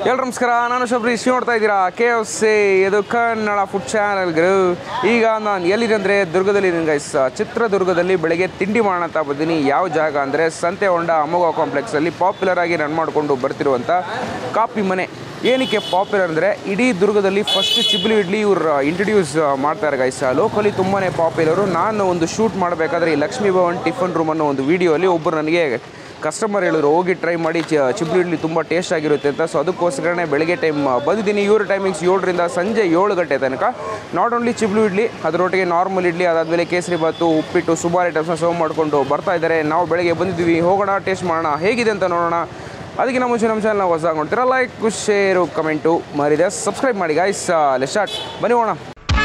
ಎಲ್ರು ನಮಸ್ಕಾರ ನಾನು ಶಬರೀಶ್ ನೋಡ್ತಾ ಇದ್ದೀರಾ ಕೆ ಎಫ್ ಸಿ ಇದು ಕನ್ನಡ ಫುಡ್ ಚಾನಲ್ಗಳು ಈಗ ನಾನು ಎಲ್ಲಿದೆ ಅಂದರೆ ದುರ್ಗದಲ್ಲಿ ಗೈಸ್ ಚಿತ್ರದುರ್ಗದಲ್ಲಿ ಬೆಳಗ್ಗೆ ತಿಂಡಿ ಮಾಡೋಣ ಅಂತ ಬಂದಿನಿ ಯಾವ ಜಾಗ ಅಂದರೆ ಸಂತೆ ಹೊಂಡ ಅಮೋಘ ಕಾಂಪ್ಲೆಕ್ಸಲ್ಲಿ ಪಾಪ್ಯುಲರ್ ಆಗಿ ರನ್ ಮಾಡಿಕೊಂಡು ಬರ್ತಿರುವಂಥ ಕಾಪಿ ಮನೆ ಏನಕ್ಕೆ ಪಾಪ್ಯುಲರ್ ಅಂದರೆ ಇಡೀ ದುರ್ಗದಲ್ಲಿ ಫಸ್ಟ್ ಚಿಬ್ಲಿ ಇಡ್ಲಿ ಇವ್ರು ಇಂಟ್ರಡ್ಯೂಸ್ ಮಾಡ್ತಾರೆ ಗೈಸ್ ಲೋಕಲಿ ತುಂಬಾ ಪಾಪ್ಯುಲರು ನಾನು ಒಂದು ಶೂಟ್ ಮಾಡಬೇಕಾದ್ರೆ ಈ ಲಕ್ಷ್ಮೀ ಭವನ್ ಟಿಫನ್ ರೂಮ್ ಅನ್ನೋ ಒಂದು ವಿಡಿಯೋಲಿ ಒಬ್ಬರು ನನಗೆ ಕಸ್ಟಮರ್ ಹೇಳಿದ್ರು ಹೋಗಿ ಟ್ರೈ ಮಾಡಿ ಚ ಚಿಬ್ಲಿ ಇಡ್ಲಿ ತುಂಬ ಟೇಸ್ಟ್ ಆಗಿರುತ್ತೆ ಅಂತ ಸೊ ಅದಕ್ಕೋಸ್ಕರನೇ ಬೆಳಗ್ಗೆ ಟೈಮ್ ಬಂದಿದ್ದೀನಿ ಇವ್ರ ಟೈಮಿಂಗ್ಸ್ ಏಳರಿಂದ ಸಂಜೆ ಏಳು ಗಂಟೆ ತನಕ ನಾಟ್ ಓನ್ಲಿ ಚಿಬ್ಲು ಇಡ್ಲಿ ಅದರೊಟ್ಟಿಗೆ ನಾರ್ಮಲ್ ಇಡ್ಲಿ ಅದಾದಮೇಲೆ ಕೇಸರಿ ಬಾತು ಉಪ್ಪಿಟ್ಟು ಸುಮಾರು ಐಟಮ್ಸ್ನ ಸರ್ವ್ ಮಾಡಿಕೊಂಡು ಬರ್ತಾ ಇದ್ದಾರೆ ನಾವು ಬೆಳಗ್ಗೆ ಬಂದಿದ್ದೀವಿ ಹೋಗೋಣ ಟೇಸ್ಟ್ ಮಾಡೋಣ ಹೇಗಿದೆ ಅಂತ ನೋಡೋಣ ಅದಕ್ಕಿಂತ ಮುಂಚೆ ನಮ್ಮ ಚಾನಲ್ ಹೊಸ ನೋಡ್ತೀರಾ ಲೈಕ್ ಶೇರು ಕಮೆಂಟು ಮರಿದೆ ಸಬ್ಸ್ಕ್ರೈಬ್ ಮಾಡಿ ಗಾಯ್ಸ್ ಲೆಟ್ ಸ್ಟಾರ್ಟ್ ಬನ್ನಿ ಹೋಗೋಣ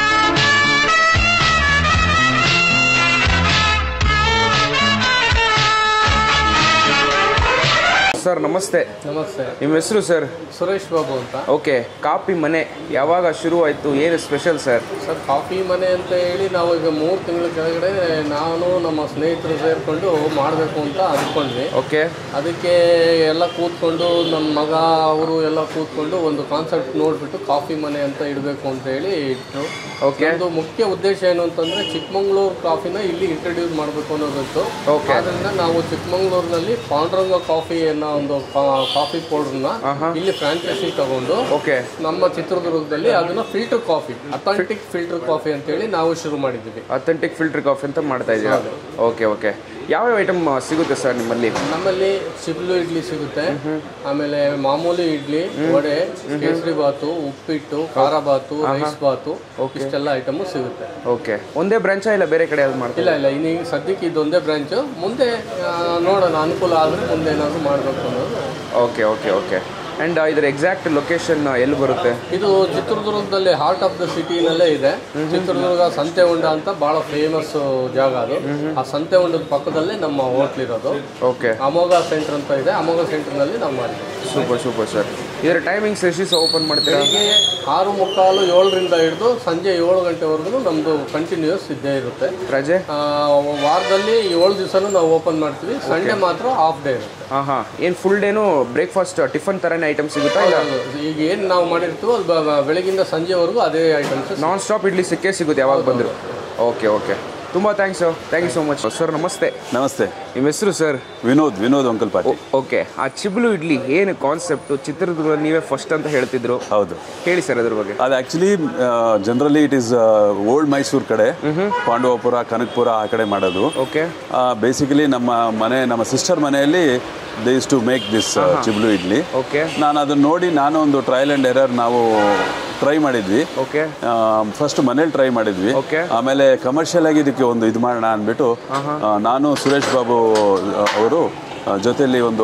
ಸರ್ ನಮಸ್ತೆ ನಮಸ್ತೆ ನಿಮ್ಮ ಹೆಸರು ಸರ್ ಸುರೇಶ್ ಬಾಬು ಅಂತ ಓಕೆ ಕಾಪಿ ಮನೆ ಯಾವಾಗ ಶುರು ಆಯಿತು ಏನು ಸ್ಪೆಷಲ್ ಸರ್ ಸರ್ ಕಾಫಿ ಮನೆ ಅಂತ ಹೇಳಿ ನಾವು ಈಗ ಮೂರು ತಿಂಗಳ ಕೆಳಗಡೆ ನಾನು ನಮ್ಮ ಸ್ನೇಹಿತರು ಸೇರಿಕೊಂಡು ಮಾಡಬೇಕು ಅಂತ ಅಂದ್ಕೊಂಡ್ವಿ ಓಕೆ ಅದಕ್ಕೆ ಎಲ್ಲ ಕೂತ್ಕೊಂಡು ನಮ್ಮ ಮಗ ಅವರು ಎಲ್ಲ ಕೂತ್ಕೊಂಡು ಒಂದು ಕಾನ್ಸೆಪ್ಟ್ ನೋಡಿಬಿಟ್ಟು ಕಾಫಿ ಮನೆ ಅಂತ ಇಡಬೇಕು ಅಂತ ಹೇಳಿ ಇಟ್ಟು ಓಕೆ ಒಂದು ಮುಖ್ಯ ಉದ್ದೇಶ ಏನು ಅಂತಂದ್ರೆ ಚಿಕ್ಕಮಂಗ್ಳೂರು ಕಾಫಿನ ಇಲ್ಲಿ ಇಂಟ್ರಡ್ಯೂಸ್ ಮಾಡಬೇಕು ಅನ್ನೋದಿತ್ತು Okay. ಆದ್ರಿಂದ ನಾವು ಚಿಕ್ಕಮಂಗ್ಳೂರಿನಲ್ಲಿ ಪಾಂಡುರಂಗ ಕಾಫಿ ಅನ್ನೋ ಒಂದು ಕಾ- ಕಾಫಿ ಪೌಡರ್ನ ಇಲ್ಲಿ ಫ್ರಾಂಚೈಸಿ ತಗೊಂಡು ಓಕೆ ನಮ್ಮ ಚಿತ್ರದುರ್ಗದಲ್ಲಿ ಅದನ್ನ filter coffee authentic filter coffee ಅಂತೇಳಿ ನಾವು ಶುರು ಮಾಡಿದ್ದೀವಿ ಅಥೆಂಟಿಕ್ ಫಿಲ್ಟರ್ ಕಾಫಿ ಅಂತ ಮಾಡ್ತಾ ಇದ್ದೀರಾ ಓಕೆ ಓಕೆ ಯಾವ್ಯಾವ ಐಟಮ್ ಸಿಗುತ್ತೆ ಸರ್ ನಿಮ್ಮಲ್ಲಿ ನಮ್ಮಲ್ಲಿ ಸಿಬ್ಲು ಇಡ್ಲಿ ಸಿಗುತ್ತೆ ಆಮೇಲೆ ಮಾಮೂಲಿ ಇಡ್ಲಿ ವಡೆ ಕೇಸರಿ ಬಾತು ಉಪ್ಪಿಟ್ಟು ಖಾರ ಬಾತು ರೈಸ್ ಬಾತು ಇಷ್ಟೆಲ್ಲ ಐಟಮು ಸಿಗುತ್ತೆ ಓಕೆ ಒಂದೇ ಬ್ರಾಂಚಾ ಇಲ್ಲ ಬೇರೆ ಕಡೆ ಯಾವ್ದು ಮಾಡ್ತೀರಾ ಇಲ್ಲ ಇಲ್ಲ ಇನ್ನೀಗ ಸದ್ಯಕ್ಕೆ ಇದೊಂದೇ ಬ್ರಾಂಚು ಮುಂದೆ ಆ, ನೋಡೋಣ ಅನುಕೂಲ ಆದರೆ ಮುಂದೆ ಏನಾದರೂ ಮಾಡಬೇಕು ಅನ್ನೋದು ಓಕೆ ಓಕೆ ಓಕೆ ಆ್ಯಂಡ್ ಇದರ ಎಕ್ಸಾಕ್ಟ್ ಲೊಕೇಶನ್ ಎಲ್ಲಿ ಬರುತ್ತೆ ಇದು ಚಿತ್ರದುರ್ಗದಲ್ಲಿ ಹಾರ್ಟ್ ಆಫ್ ದ ಸಿಟಿನಲ್ಲೇ ಇದೆ ಚಿತ್ರದುರ್ಗ ಸಂತೆ ಹೊಂಡ ಅಂತ ಬಹಳ ಫೇಮಸ್ ಜಾಗ ಅದು ಆ ಸಂತೆ ಹೊಂಡದ ಪಕ್ಕದಲ್ಲೇ ನಮ್ಮ ಹೋಟ್ಲ್ ಇರೋದು ಓಕೆ ಅಮೋಘ ಸೆಂಟರ್ ಅಂತ ಇದೆ ಅಮೋಘ ಸೆಂಟರ್ನಲ್ಲಿ ನಾವು ಮಾಡಿದ್ದೀವಿ ಸೂಪರ್ ಸೂಪರ್ ಸರ್ ಇದರ ಟೈಮಿಂಗ್ಸ್ ಎಷ್ಟು ಓಪನ್ ಮಾಡ್ತೀರಾ ಬೆಳಿಗ್ಗೆ ಆರು ಮುಕ್ಕಾಲು ಏಳರಿಂದ ಹಿಡಿದು ಸಂಜೆ ಏಳು ಗಂಟೆವರೆಗೂ ನಮ್ಮದು ಕಂಟಿನ್ಯೂಸ್ ಇದ್ದೇ ಇರುತ್ತೆ ರಜೆ ಆ, ವಾರದಲ್ಲಿ ಏಳು ದಿವಸನೂ ನಾವು ಓಪನ್ ಮಾಡ್ತೀವಿ ಸಂಡೇ ಮಾತ್ರ ಆಫ್ ಡೇ ಇರುತ್ತೆ ಹಾಂ ಹಾಂ ಏನು ಫುಲ್ ಡೇನು ಬ್ರೇಕ್ಫಾಸ್ಟ್ ಟಿಫನ್ ಥರನೇ ಐಟಮ್ ಸಿಗುತ್ತಾ ಇಲ್ಲ ಈಗ ಏನು ನಾವು ಮಾಡಿರ್ತೀವೋ ಅದು ಬ- ಬ- ಬೆಳಗಿಂದ ಸಂಜೆವರೆಗೂ ಅದೇ ಐಟಮ್ಸ್ ನಾನ್ ಸ್ಟಾಪ್ ಇಡ್ಲಿ ಸಿಕ್ಕೇ ಸಿಗುತ್ತೆ ಯಾವಾಗ ಬಂದರು ಓಕೆ ಓಕೆ ತುಂಬ thanks thank you so much sir ನಮಸ್ತೆ ನಮಸ್ತೆ ನಿಮ್ಮ ಹೆಸರು ಸರ್ ವಿನೋದ್ ವಿನೋದ್ ಅಂಕಲ್ ಪಾಟಿ ಓಕೆ ಆ ಚಿಬ್ಲು ಇಡ್ಲಿ ಏನು ಕಾನ್ಸೆಪ್ಟು ಚಿತ್ರದುರ್ಗದಲ್ಲಿ ನೀವೇ ಫಸ್ಟ್ ಅಂತ ಹೇಳ್ತಿದ್ರು ಹೌದು ಹೇಳಿ ಸರ್ ಅದ್ರ ಬಗ್ಗೆ ಅದು actually generally it is old Mysuru ಕಡೆ ಪಾಂಡವಪುರ ಕನಕಪುರ ಆ ಕಡೆ ಮಾಡೋದು ಓಕೆ ಬೇಸಿಕಲಿ ನಮ್ಮ ಮನೆ ನಮ್ಮ ಸಿಸ್ಟರ್ ಮನೆಯಲ್ಲಿ they is to make this ಚಿಬ್ಲು ಇಡ್ಲಿ ಓಕೆ ನಾನು ಅದನ್ನ ನೋಡಿ ನಾನು ಒಂದು ಟ್ರಯಲ್ ಆ್ಯಂಡ್ ಎರರ್ ನಾವು ಟ್ರೈ ಮಾಡಿದ್ವಿ ಓಕೆ ಫಸ್ಟ್ ಮನೇಲಿ ಟ್ರೈ ಮಾಡಿದ್ವಿ Okay. ಆಮೇಲೆ ಆಮೇಲೆ ಕಮರ್ಷಿಯಲ್ ಆಗಿ ಇದಕ್ಕೆ ಒಂದು ಇದು ಮಾಡೋಣ ಅಂದ್ಬಿಟ್ಟು ಆ, ನಾನು ಸುರೇಶ್ ಬಾಬು ಆ, ಅವರು ಆ, ಜೊತೆಲಿ ಒಂದು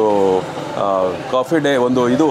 ಕಾಫಿ ಡೇ ಒಂದು ಇದು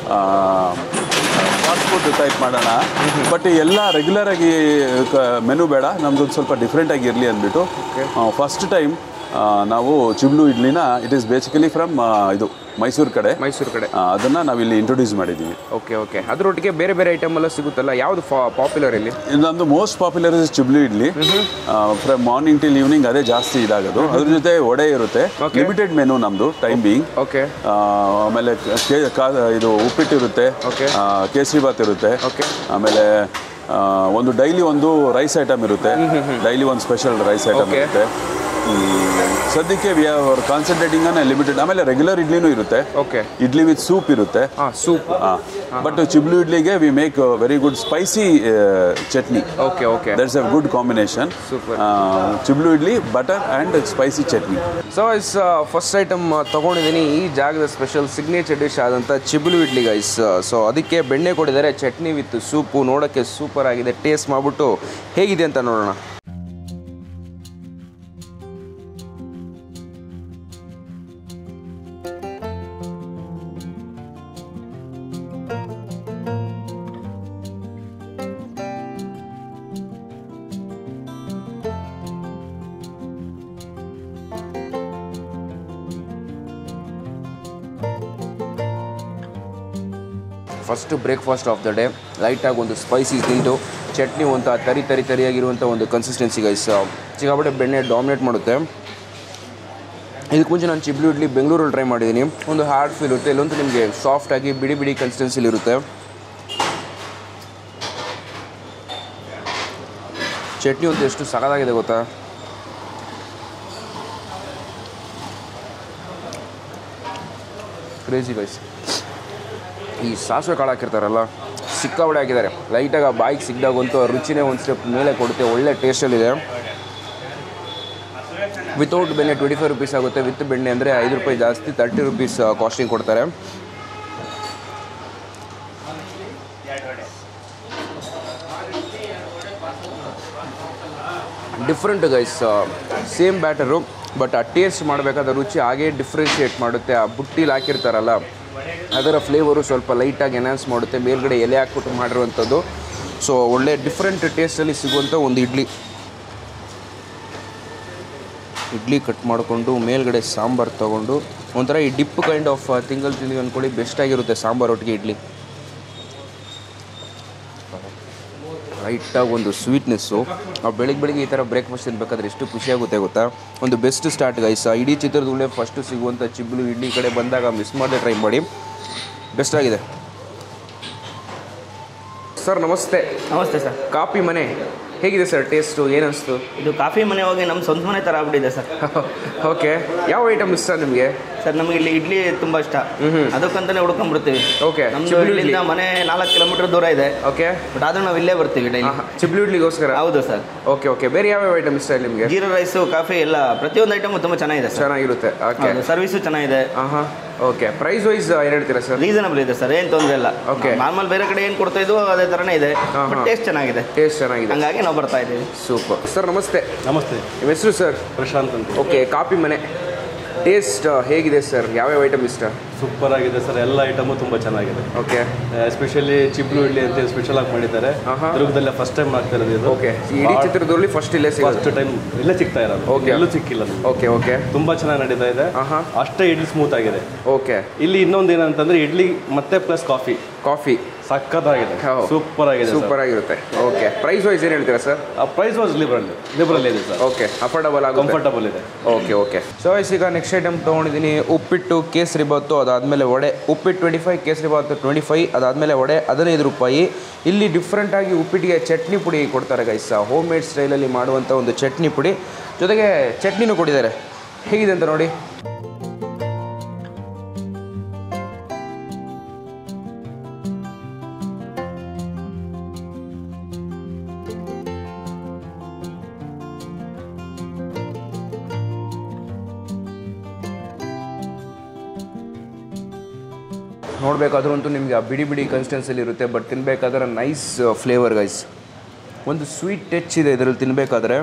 ಫಾಸ್ಟ್ ಫುಡ್ ಟೈಪ್ ಮಾಡೋಣ ಬಟ್ ಎಲ್ಲ ರೆಗ್ಯುಲರ್ ಆಗಿ ಮೆನು ಬೇಡ ನಮ್ದೊಂದು ಸ್ವಲ್ಪ ಡಿಫ್ರೆಂಟ್ ಆಗಿ ಇರಲಿ ಅಂದ್ಬಿಟ್ಟು ಫಸ್ಟ್ ಟೈಮ್ ನಾವು ಚಿಬ್ಲು ಇಡ್ಲಿನ ಇಟ್ ಈಸ್ ಬೇಸಿಕಲಿ ಫ್ರಮ್ ಇದು ಮೈಸೂರು ಕಡೆ ಮೈಸೂರು ಕಡೆ ಆ, ಅದನ್ನ ನಾವಿಲ್ಲಿ ಇಂಟ್ರೊಡ್ಯೂಸ್ ಮಾಡಿದ್ದೀವಿ ಓಕೆ ಓಕೆ ಅದರೊಟ್ಟಿಗೆ ಬೇರೆ ಬೇರೆ ಐಟಮ್ ಎಲ್ಲ ಸಿಗುತ್ತಲ್ಲ ಯಾವುದು ಪಾಪ್ಯುಲರ್ ಇಲ್ಲಿ ಇನ್ನೊಂದು ಮೋಸ್ಟ್ ಪಾಪ್ಯುಲರ್ ಇಸ್ ಚಿಬ್ಲಿ idli from morning till evening ಅದೇ ಜಾಸ್ತಿ ಇದಾಗೋದು ಅದ್ರ ಜೊತೆ ವಡೆ ಇರುತ್ತೆ ಲಿಮಿಟೆಡ್ ಮೆನು ನಮ್ದು ಟೈಮ್ ಬೀಯಿಂಗ್ ಓಕೆ ಆಮೇಲೆ ಕೆ- ಕಾ- ಇದು ಉಪ್ಪಿಟ್ಟು ಇರುತ್ತೆ Okay. ಆ, ಕೇಸರಿ ಬಾತ್ ಇರುತ್ತೆ Okay. ಆಮೇಲೆ ಆ, ಒಂದು ಡೈಲಿ ಒಂದು ರೈಸ್ ಐಟಮ್ ಇರುತ್ತೆ ಡೈಲಿ ಒಂದು ಸ್ಪೆಷಲ್ ರೈಸ್ ಐಟಮ್ Okay. ಇರುತ್ತೆ ಹ್ಮ್. ಸದ್ಯಕ್ಕೆ ವಿ ಆರ್ ಕಾನ್ಸಂಟ್ರೇಟಿಂಗ್ ಅನ್ನ ಲಿಮಿಟೆಡ್ ಆಮೇಲೆ ರೆಗ್ಯುಲರ್ ಇಡ್ಲಿನೂ ಇರುತ್ತೆ ಓಕೆ ಇಡ್ಲಿ ವಿತ್ ಸೂಪ್ ಇರುತ್ತೆ ಹಾಂ ಸೂಪ್ ಬಟ್ ಚಿಬ್ಲು ಇಡ್ಲಿಗೆ we make very good spicy chutney okay okay that's a good combination Super. ಚಿಬ್ಲು idli butter and spicy chutney so is first item ತೊಗೊಂಡಿದ್ದೀನಿ ಈ ಜಾಗದ ಸ್ಪೆಷಲ್ ಸಿಗ್ನೇಚರ್ ಡಿಶ್ ಆದಂಥ ಚಿಬ್ಲು ಇಡ್ಲಿ ಗೈಸ್ ಸೊ ಅದಕ್ಕೆ ಬೆಣ್ಣೆ ಕೊಟ್ಟಿದ್ದಾರೆ ಚಟ್ನಿ ವಿತ್ ಸೂಪು ನೋಡೋಕ್ಕೆ ಸೂಪರ್ ಆಗಿದೆ ಟೇಸ್ಟ್ ಮಾಡಿಬಿಟ್ಟು ಹೇಗಿದೆ ಅಂತ ನೋಡೋಣ first breakfast of the day ಲೈಟಾಗಿ ಒಂದು ಸ್ಪೈಸಿ ತಿಂದು ಚಟ್ನಿ ಒಂಥ ತರಿ ತರಿ ತರಿಯಾಗಿರುವಂಥ ಒಂದು ಕನ್ಸಿಸ್ಟೆನ್ಸಿ ಗೈಸ್ ಸಿಕ್ಕಾಪಟ್ಟೆ ಬೆಣ್ಣೆ ಡಾಮಿನೇಟ್ ಮಾಡುತ್ತೆ ಇದಕ್ಕೆ ಮುಂಚೆ ನಾನು ಚಿಬ್ಲು ಇಡ್ಲಿ ಬೆಂಗಳೂರಲ್ಲಿ ಟ್ರೈ ಮಾಡಿದ್ದೀನಿ ಒಂದು ಹಾರ್ಡ್ ಫೀಲ್ ಇರುತ್ತೆ ಇಲ್ಲೊಂದು ನಿಮಗೆ ಸಾಫ್ಟಾಗಿ ಬಿಡಿ ಬಿಡಿ ಕನ್ಸಿಸ್ಟೆನ್ಸಿಲಿ ಇರುತ್ತೆ ಚಟ್ನಿ ಅಂತೂ ಎಷ್ಟು ಸಖತ್ತಾಗಿದೆ ಗೊತ್ತಾ ಕ್ರೇಜಿ ಗೈಸ್ ಈ ಸಾಸಿವೆ ಕಾಳು ಹಾಕಿರ್ತಾರಲ್ಲ ಸಿಕ್ಕಾಬಡೆ ಹಾಕಿದ್ದಾರೆ ಲೈಟಾಗಿ ಆ ಬಾಯಿಗೆ ಸಿಕ್ಕಿದಾಗಂತೂ ಆ ರುಚಿನೇ ಒಂದು ಸ್ಟೆಪ್ ಮೇಲೆ ಕೊಡುತ್ತೆ ಒಳ್ಳೆ ಟೇಸ್ಟಲ್ಲಿದೆ ವಿತೌಟ್ ಬೆಣ್ಣೆ ಟ್ವೆಂಟಿ ಫೈವ್ ರುಪೀಸ್ ಆಗುತ್ತೆ ವಿತ್ ಬೆಣ್ಣೆ ಅಂದರೆ ಐದು ರೂಪಾಯಿ ಜಾಸ್ತಿ ತರ್ಟಿ ರುಪೀಸ್ ಕಾಸ್ಟಿಂಗ್ ಕೊಡ್ತಾರೆ different guys same batter but ಆ ಟೇಸ್ಟ್ ಮಾಡಬೇಕಾದ ರುಚಿ ಹಾಗೇ ಡಿಫ್ರೆನ್ಷಿಯೇಟ್ ಮಾಡುತ್ತೆ ಆ ಬುಟ್ಟಿಲಿ ಹಾಕಿರ್ತಾರಲ್ಲ ಅದರ ಫ್ಲೇವರು ಸ್ವಲ್ಪ ಲೈಟಾಗಿ ಎನ್ಹಾನ್ಸ್ ಮಾಡುತ್ತೆ ಮೇಲ್ಗಡೆ ಎಲೆ ಹಾಕ್ಬಿಟ್ಟು ಮಾಡಿರುವಂಥದ್ದು ಸೊ ಒಳ್ಳೆ ಡಿಫ್ರೆಂಟ್ ಟೇಸ್ಟಲ್ಲಿ ಸಿಗುವಂಥ ಒಂದು ಇಡ್ಲಿ ಇಡ್ಲಿ ಕಟ್ ಮಾಡಿಕೊಂಡು ಮೇಲ್ಗಡೆ ಸಾಂಬಾರು ತೊಗೊಂಡು ಒಂಥರ ಈ ಡಿಪ್ ಕೈಂಡ್ ಆಫ್ ತಿಂಗಲ್ ತಿಂಗಳು ಅಂದ್ಕೊಳ್ಳಿ ಬೆಸ್ಟ್ ಆಗಿರುತ್ತೆ ಸಾಂಬಾರು ಒಟ್ಟಿಗೆ ಇಡ್ಲಿ ಲೈಟಾಗಿ ಒಂದು ಸ್ವೀಟ್ನೆಸ್ಸು ನಾವು ಬೆಳಿಗ್ಗೆ ಬೆಳಿಗ್ಗೆ ಈ ಥರ ಬ್ರೇಕ್ಫಾಸ್ಟ್ ತಿನ್ಬೇಕಾದ್ರೆ ಎಷ್ಟು ಖುಷಿಯಾಗುತ್ತೆ ಗೊತ್ತಾ ಒಂದು ಬೆಸ್ಟ್ ಸ್ಟಾರ್ಟ್ ಗೈಸ್ ಇಡೀ ಚಿತ್ರದುರ್ಗದಲ್ಲೇ ಫಸ್ಟು ಸಿಗುವಂಥ ಚಿಬ್ಲು ಇಡ್ಲಿ ಕಡೆ ಬಂದಾಗ ಮಿಸ್ ಮಾಡದೆ ಟ್ರೈ ಮಾಡಿ ಬೆಸ್ಟ್ ಆಗಿದೆ ಸರ್ ನಮಸ್ತೆ ನಮಸ್ತೆ ಸರ್ ಕಾಫಿ ಮನೆ ಹೇಗಿದೆ ಸರ್ ಟೇಸ್ಟು ಏನನ್ನಿಸ್ತು ಇದು ಕಾಫಿ ಮನೆ ಹೋಗಿ ನಮ್ಮ ಸ್ವಂತ ಮನೆ ಥರ ಆಗ್ಬಿಟ್ಟಿದೆ ಸರ್ ಓಕೆ ಯಾವ ಐಟಮ್ ಇಷ್ಟ ನಿಮಗೆ ಸರ್ ನಮಗೆ ಇಲ್ಲಿ ಇಡ್ಲಿ ತುಂಬ ಇಷ್ಟ ಅದಕ್ಕಂತಾನೆ ಹುಡ್ಕೊಂಡ್ಬಿಡ್ತೀವಿ Okay, ನಮ್ದು ಚಿಬ್ಲಿ ಇಡ್ಲಿ. ಇಲ್ಲಿಂದ ಮನೆ ನಾಲ್ಕು ಕಿಲೋಮೀಟರ್ ದೂರ ಇದೆ ಓಕೆ ಬಟ್ ಆದ್ರೂ ನಾವು ಇಲ್ಲೇ ಬರ್ತೀವಿ ಡೈಲಿ ಚಿಬ್ಲು ಇಡ್ಲಿಗೋಸ್ಕರ ಹೌದು ಸರ್ ಓಕೆ ಓಕೆ ಬೇರೆ ಯಾವ್ಯಾವ ಐಟಮ್ ಇಷ್ಟ ಇಲ್ಲ ನಿಮಗೆ ಜೀರಾ ರೈಸು ಕಾಫಿ ಎಲ್ಲ ಪ್ರತಿಯೊಂದು ಐಟಮ್ ತುಂಬ ಚೆನ್ನಾಗಿದೆ ಸರ್ ಚೆನ್ನಾಗಿರುತ್ತೆ ಓಕೆ ಹೌದು ಸರ್ವಿಸು ಚೆನ್ನಾಗಿದೆ ಹಾಂ ಹಾಂ ಓಕೆ ಪ್ರೈಸ್ ವೈಸ್ ಏನು ಹೇಳ್ತೀರಾ ಸರ್ ರೀಸನಬಲ್ ಇದೆ ಸರ್ ಏನು ತೊಂದರೆ ಇಲ್ಲ Okay. ನಾರ್ಮಲ್ ಬೇರೆ ಕಡೆ ಏನು ಕೊಡ್ತಾ ಇದ್ವು ಅದೇ ಥರನೇ ಇದೆ ಹಾ, ಬಟ್ ಹಾ. ಟೇಸ್ಟ್ ಚೆನ್ನಾಗಿದೆ ಟೇಸ್ಟ್ ಚೆನ್ನಾಗಿದೆ ಹಂಗಾಗಿ ನಾವು ಬರ್ತಾ ಇದ್ದೀವಿ ಸೂಪರ್ ಸರ್ ನಮಸ್ತೆ ನಮಸ್ತೆ ನಿಮ್ಮ ಹೆಸರು ಸರ್ ಪ್ರಶಾಂತ್ ಅಂತ ಓಕೆ ಕಾಫಿ ಮನೆ ಟೇಸ್ಟ್ ಹೇಗಿದೆ ಸರ್ ಯಾವ್ಯಾವ ಐಟಮ್ ಇಷ್ಟ ಸೂಪರ್ ಆಗಿದೆ ಸರ್ ಎಲ್ಲ ಐಟಮು ತುಂಬ ಚೆನ್ನಾಗಿದೆ ಓಕೆ ಎಸ್ಪೆಷಲಿ ಚಿಬ್ಲು ಇಡ್ಲಿ ಅಂತ ಸ್ಪೆಷಲ್ ಆಗಿ ಮಾಡಿದ್ದಾರೆ ಆಹಾ. ದುರ್ಗದಲ್ಲೇ ಫಸ್ಟ್ ಟೈಮ್ ಮಾಡ್ತಾ ಇರೋದು ಇದು ಓಕೆ ಇಡೀ ಚಿತ್ರದುರ್ಗದಲ್ಲಿ ಫಸ್ಟ್ ಇಲ್ಲೇ ಫಸ್ಟ್ ಸಿಗೋದು ಟೈಮ್ ಇಲ್ಲೇ ಸಿಗ್ತಾ ಇರೋದು Okay. ಎಲ್ಲೂ ಸಿಕ್ಕಿಲ್ಲ ನಮ್ಗೆ. ಓಕೆ ಓಕೆ ತುಂಬಾ ಚೆನ್ನಾಗಿ ನಡೀತಾ ಇದೆ ಆಹಾ. ಅಷ್ಟೇ ಇಡ್ಲಿ ಸ್ಮೂತ್ ಆಗಿದೆ ಓಕೆ ಇಲ್ಲಿ ಇನ್ನೊಂದು ಏನಂತಂದ್ರೆ ಇಡ್ಲಿ ಮತ್ತೆ ಪ್ಲಸ್ ಕಾಫಿ ಕಾಫಿ ಸಕ್ಕತ್ತಾಗಿದೆ ಹೌದು. ಸೂಪರ್ ಆಗಿದೆ ಸೂಪರ್ ಆಗಿರುತ್ತೆ ಓಕೆ ಪ್ರೈಸ್ ವೈಸ್ ಏನು ಹೇಳ್ತೀರಾ sir price was liberal liberal ಇದೆ ಸರ್ ಓಕೆ ಅಫೋರ್ಡಬಲ್ ಆಗುತ್ತೆ ಕಂಫರ್ಟಬಲ್ ಇದೆ ಓಕೆ ಓಕೆ ಸೊ ಈಗ ನೆಕ್ಸ್ಟ್ ಐಟಮ್ ತೊಗೊಂಡಿದ್ದೀನಿ ಉಪ್ಪಿಟ್ಟು ಕೇಸರಿ ಬಾತು ಅದಾದಮೇಲೆ ವಡೆ ಉಪ್ಪಿಟ್ಟು ಟ್ವೆಂಟಿ ಫೈವ್ ಕೇಸರಿ ಬಾತು ಟ್ವೆಂಟಿ ಫೈವ್ ಅದಾದಮೇಲೆ ವಡೆ ಹದಿನೈದು ರೂಪಾಯಿ ಇಲ್ಲಿ ಡಿಫ್ರೆಂಟಾಗಿ ಉಪ್ಪಿಟ್ಟಿಗೆ ಚಟ್ನಿ ಪುಡಿ ಕೊಡ್ತಾರೆ ಗೈಸ್ ಹೋಮ್ ಮೇಡ್ ಸ್ಟೈಲಲ್ಲಿ ಮಾಡುವಂಥ ಒಂದು ಚಟ್ನಿ ಪುಡಿ ಜೊತೆಗೆ ಚಟ್ನಿನೂ ಕೊಟ್ಟಿದ್ದಾರೆ ಹೇಗಿದೆ ಅಂತ ನೋಡಿ ನೋಡಬೇಕಾದ್ರಂತೂ ನಿಮಗೆ ಆ ಬಿಡಿ ಬಿಡಿ ಕನ್ಸಿಸ್ಟೆನ್ಸಿಲಿ ಇರುತ್ತೆ ಬಟ್ ತಿನ್ನಬೇಕಾದ್ರೆ ನೈಸ್ ಫ್ಲೇವರ್ ಗೈಸ್ ಒಂದು ಸ್ವೀಟ್ ಟಚ್ ಇದೆ ಇದರಲ್ಲಿ ತಿನ್ನಬೇಕಾದ್ರೆ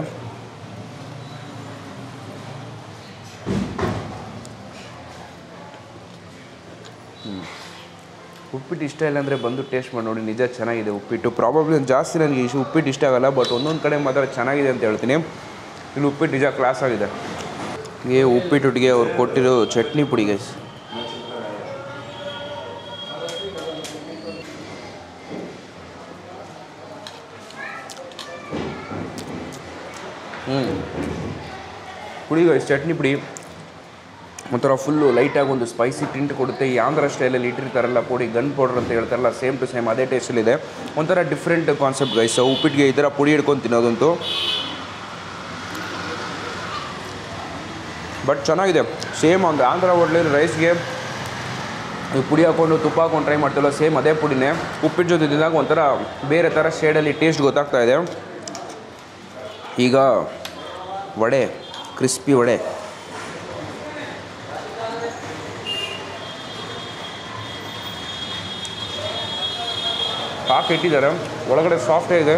ಉಪ್ಪಿಟ್ಟು ಇಷ್ಟ ಇಲ್ಲ ಅಂದರೆ ಬಂದು ಟೇಸ್ಟ್ ಮಾಡಿ ನೋಡಿ ನಿಜ ಚೆನ್ನಾಗಿದೆ ಉಪ್ಪಿಟ್ಟು ಪ್ರಾಬಬ್ಲಿ ಜಾಸ್ತಿ ನನಗೆ ಇಷ್ಟು ಉಪ್ಪಿಟ್ಟು ಇಷ್ಟ ಆಗಲ್ಲ ಬಟ್ ಒಂದೊಂದು ಕಡೆ ಮಾತ್ರ ಚೆನ್ನಾಗಿದೆ ಅಂತ ಹೇಳ್ತೀನಿ ಇಲ್ಲಿ ಉಪ್ಪಿಟ್ಟು ನಿಜ ಕ್ಲಾಸ್ ಆಗಿದೆ ಈ ಉಪ್ಪಿಟ್ಟೊಟ್ಟಿಗೆ ಅವ್ರು ಕೊಟ್ಟಿರೋ ಚಟ್ನಿ ಪುಡಿ ಗೈಸ್ ಹ್ಞೂ ಪುಡಿ ಗೈಸ್ ಚಟ್ನಿ ಪುಡಿ ಒಂಥರ ಫುಲ್ಲು ಲೈಟಾಗಿ ಒಂದು ಸ್ಪೈಸಿ ಟಿಂಟ್ ಕೊಡುತ್ತೆ ಈ ಆಂಧ್ರ ಸ್ಟೈಲಲ್ಲಿ ಇಟ್ಟಿರ್ತಾರಲ್ಲ ಪುಡಿ ಗನ್ ಪೌಡರ್ ಅಂತ ಹೇಳ್ತಾರಲ್ಲ ಸೇಮ್ ಟು ಸೇಮ್ ಅದೇ ಟೇಸ್ಟಲ್ಲಿದೆ ಒಂಥರ ಡಿಫ್ರೆಂಟ್ ಕಾನ್ಸೆಪ್ಟ್ ಗೈಸ್ ಉಪ್ಪಿಟ್ಟಿಗೆ ಈ ಥರ ಪುಡಿ ಹಿಡ್ಕೊಂಡು ತಿನ್ನೋದಂತೂ ಬಟ್ ಚೆನ್ನಾಗಿದೆ ಸೇಮ್ ಒಂದು ಆಂಧ್ರ ಹೋಟ್ಲಲ್ಲಿ ರೈಸ್ಗೆ ಈ ಪುಡಿ ಹಾಕ್ಕೊಂಡು ತುಪ್ಪ ಹಾಕೊಂಡು ಟ್ರೈ ಮಾಡ್ತೀವಲ್ಲ ಸೇಮ್ ಅದೇ ಪುಡಿನೇ ಉಪ್ಪಿಟ್ಟು ಜೊತೆ ತಿಂದಾಗ ಒಂಥರ ಬೇರೆ ಥರ ಶೇಡಲ್ಲಿ ಟೇಸ್ಟ್ ಗೊತ್ತಾಗ್ತಾ ಇದೆ ಈಗ ವಡೆ ಕ್ರಿಸ್ಪಿ ವಡೆ ಪಾಕ್ ಇಟ್ಟಿದ್ದಾರೆ ಒಳಗಡೆ ಸಾಫ್ಟೇ ಇದೆ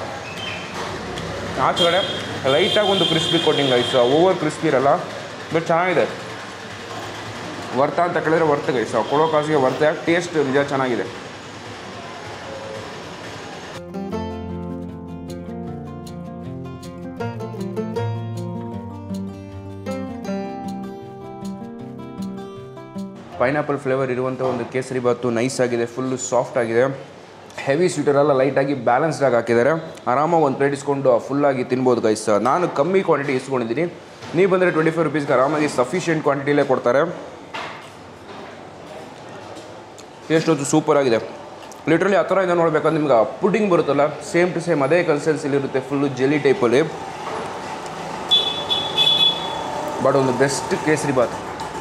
ಆಚೆಗಡೆ ಲೈಟಾಗಿ ಒಂದು crispy coating is over crispy ಇರಲ್ಲ ಬಟ್ ಚೆನ್ನಾಗಿದೆ ವರ್ತ ಅಂತ ಕೇಳಿದ್ರೆ ವರ್ತ್ ಗೈಸ್ ಕೊಡೋ ಕಾಸಿಗೆ ವರ್ತೆ ಟೇಸ್ಟ್ ನಿಜ ಚೆನ್ನಾಗಿದೆ ಪೈನಾಪಲ್ ಫ್ಲೇವರ್ ಇರುವಂಥ ಒಂದು ಕೇಸರಿ ಬಾತು ನೈಸ್ ಆಗಿದೆ ಫುಲ್ಲು ಸಾಫ್ಟ್ ಆಗಿದೆ ಹೆವಿ ಸ್ವೀಟರೆಲ್ಲ ಲೈಟಾಗಿ ಬ್ಯಾಲೆನ್ಸ್ಡಾಗಿ ಹಾಕಿದ್ದಾರೆ ಆರಾಮಾಗಿ ಒಂದು ಪ್ಲೇಟ್ ಇಸ್ಕೊಂಡು ಫುಲ್ಲಾಗಿ ತಿನ್ಬೋದು ಗೈಸ್ ನಾನು ಕಮ್ಮಿ ಕ್ವಾಂಟಿಟಿ ಇಸ್ಕೊಂಡಿದ್ದೀನಿ ನೀವು ಬಂದರೆ ಟ್ವೆಂಟಿ ಫೈವ್ ರುಪೀಸ್ಗೆ ಆರಾಮಾಗಿ ಸಫಿಷಿಯೆಂಟ್ ಕ್ವಾಂಟಿಟಿಲೇ ಕೊಡ್ತಾರೆ ಟೇಸ್ಟ್ ಅಂತೂ ಸೂಪರ್ ಆಗಿದೆ ಲಿಟ್ರಲಿ ಆ ಥರ ಇಂದ ನೋಡ್ಬೇಕಂದ್ರೆ ನಿಮ್ಗೆ ಪುಡಿಂಗ್ ಬರುತ್ತಲ್ಲ ಸೇಮ್ ಟು ಸೇಮ್ ಅದೇ ಕನ್ಸಿಸ್ಟೆನ್ಸಿಲಿ ಇರುತ್ತೆ ಫುಲ್ಲು ಜೆಲಿ ಟೈಪಲ್ಲಿ ಬಟ್ ಒಂದು ಬೆಸ್ಟ್ ಕೇಸರಿ ಬಾತ್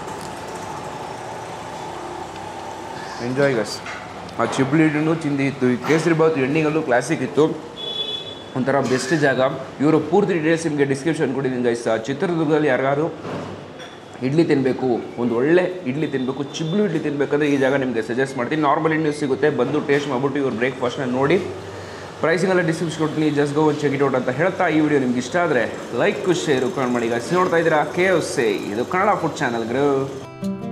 ಎಂಜಾಯ್ ಗಸ್ ಆ ಚಿಬ್ಲಿ ಹಿಟ್ಟನ್ನು ತಿಂದಿ ಇತ್ತು ಈ ಕೇಸರಿ ಬಾತ್ ಎಣ್ಣೆಗಲ್ಲೂ ಕ್ಲಾಸಿಕ್ ಇತ್ತು ಒಂಥರ ಬೆಸ್ಟ್ ಜಾಗ ಇವರು ಪೂರ್ತಿ ಡೀಟೇಲ್ಸ್ ನಿಮಗೆ ಡಿಸ್ಕ್ರಿಪ್ಷನ್ ಕೊಟ್ಟಿದ್ದೀನಿ ಗೈಸ್ ಚಿತ್ರದುರ್ಗದಲ್ಲಿ ಯಾರಿಗಾದ್ರು ಇಡ್ಲಿ ತಿನ್ನಬೇಕು ಒಂದು ಒಳ್ಳೆ ಇಡ್ಲಿ ತಿನ್ನಬೇಕು ಚಿಬ್ಲು ಇಡ್ಲಿ ತಿನ್ನಬೇಕಂದ್ರೆ ಈ ಜಾಗ ನಿಮಗೆ ಸಜೆಸ್ಟ್ ಮಾಡ್ತೀನಿ ನಾರ್ಮಲ್ ಇಡ್ಲಿ ಸಿಗುತ್ತೆ ಬಂದು ಟೇಸ್ಟ್ ಮಾಡ್ಬಿಟ್ಟು ಇವ್ರ ಬ್ರೇಕ್ಫಾಸ್ಟ್ನ ನೋಡಿ ಪ್ರೈಸಿಂಗ್ ಎಲ್ಲ ಡಿಸ್ಕ್ರಿಪ್ಷನ್ ಕೊಡ್ತೀನಿ just go check it out ಅಂತ ಹೇಳ್ತಾ ಈ ವಿಡಿಯೋ ನಿಮ್ಗೆ ಇಷ್ಟ ಆದರೆ ಲೈಕ್ ಶೇರು ಕಮೆಂಟ್ ಮಾಡಿ guys. ನೋಡ್ತಾ ಇದ್ದೀರಾ ಕೆ ಎಫ್ ಸಿ ಇದು ಕನ್ನಡ ಫುಡ್ ಚಾನಲ್ ಗ್ರೂ